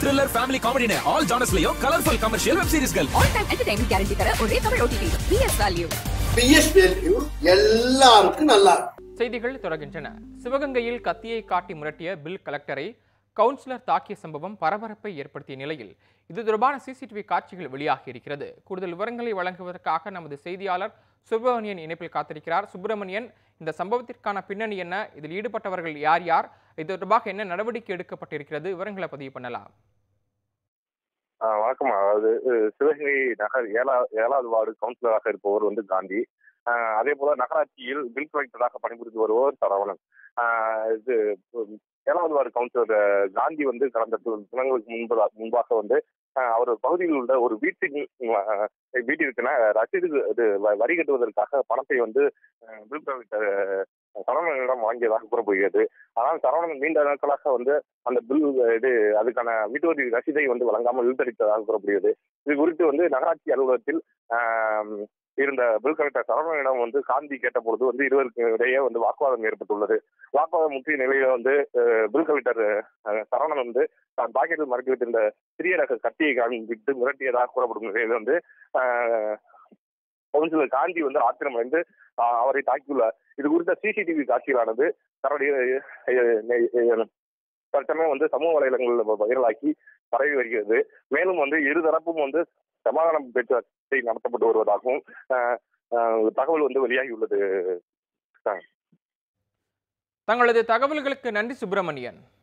thriller family காமெடினு all ஜானர்ஸ்லயும் colourful commercial web சீரிஸ்கள் ஆல் டைம் என்டர்டைன்மெண்ட் கேரண்டி தர ஒரே தமிழ் ஓடிடி பிஎஸ் வேல்யூ பிஎஸ்பிஎல்யூ எல்லாருக்கும் நல்லா இருக்கும் செய்திகள் தொடர்கின்றன சிவகங்கையில் கத்தியை காட்டி மிரட்டிய பில் கலெக்டரை கவுன்சிலர் தாக்கிய சம்பவம் பரபரப்பை ஏற்படுத்திய நிலையில் இது தொடர்பான சிசிடிவி காட்சிகள் வெளியாகி இருக்கிறது கூடுதல் விவரங்களை வழங்குவதற்காக நமது செய்தியாளர் சுப்பிரமணியன் இணைப்பில் காத்திருக்கிறார் சுப்பிரமணியன் இந்த சம்பவத்திற்கான பின்னணி என்ன இதில் ஈடுபட்டவர்கள் யார் யார் இது தொடர்பாக என்ன நடவடிக்கை எடுக்கப்பட்டிருக்கிறது விவரங்களை பதிவு பண்ணலாம் ஆ, வணக்கம் அதாவது அஹ், சிவகங்கை நகர் ஏழா ஏழாவது வார்டு கவுன்சிலராக இருப்பவர் வந்து காந்தி ஆஹ், அதே போல நகராட்சியில் பில் கலெக்டராக பணிபுரிந்து வருபவர் சரவணன் ஆஹ், இது உம், ஏழாவது வார்டு கவுன்சிலர் அஹ், காந்தி வந்து கடந்த சில தினங்களுக்கு முன்பதா முன்பாக வந்து ஆஹ், அவர் பகுதியில் உள்ள ஒரு வீட்டின் ஆஹ், வீட்டிற்கென ரசீது இது வ- வரி கட்டுவதற்காக பணத்தை வந்து அஹ், பில் கலெக்டர் அஹ், சரவணனிடம் வாங்கியதாக கூறப்படுகிறது ஆனால் சரவணன் நீண்ட நாட்களாக வந்து அந்த பில் இது அதுக்கான வீட்டு வரி ரசீதை வந்து வழங்காமல் இழுத்தடித்ததாக கூறப்படுகிறது இது குறித்து வந்து நகராட்சி அலுவலகத்தில் ஆம், இருந்த பில் கலெக்டர் சரவணனிடம் வந்து காந்தி கேட்டபொழுது வந்து இருவருக்கு இடையே வந்து வாக்குவாதம் ஏற்பட்டுள்ளது வாக்குவாதம் முற்றிய நிலையில வந்து அஹ், பில் கலெக்டர் அஹ், சரவணன் வந்து தான் பாக்கெட்டில் மறைத்து வைத்திருந்த சிறிய ரக கத்தியை காண்பித்து மிரட்டியதாக கூறப்படும் நிலையில் வந்து ஆஹ், கவுன்சிலர் காந்தி வந்து ஆத்திரமடைந்து ஆஹ், அவரை தாக்கியுள்ளார் இது குறித்த சிசிடிவி காட்சிகளானது தன்னுடைய தற்சமயம் வந்து சமூக வலைதளங்களில் வைரலாக்கி பரவி வருகிறது மேலும் வந்து இருதரப்பும் வந்து சமாதான பேச்சுவார்த்தை நடத்தப்பட்டு வருவதாகவும் ஆஹ், ஆஹ், தகவல் வந்து வெளியாகியுள்ளது தங்களது தகவல்களுக்கு நன்றி சுப்பிரமணியன்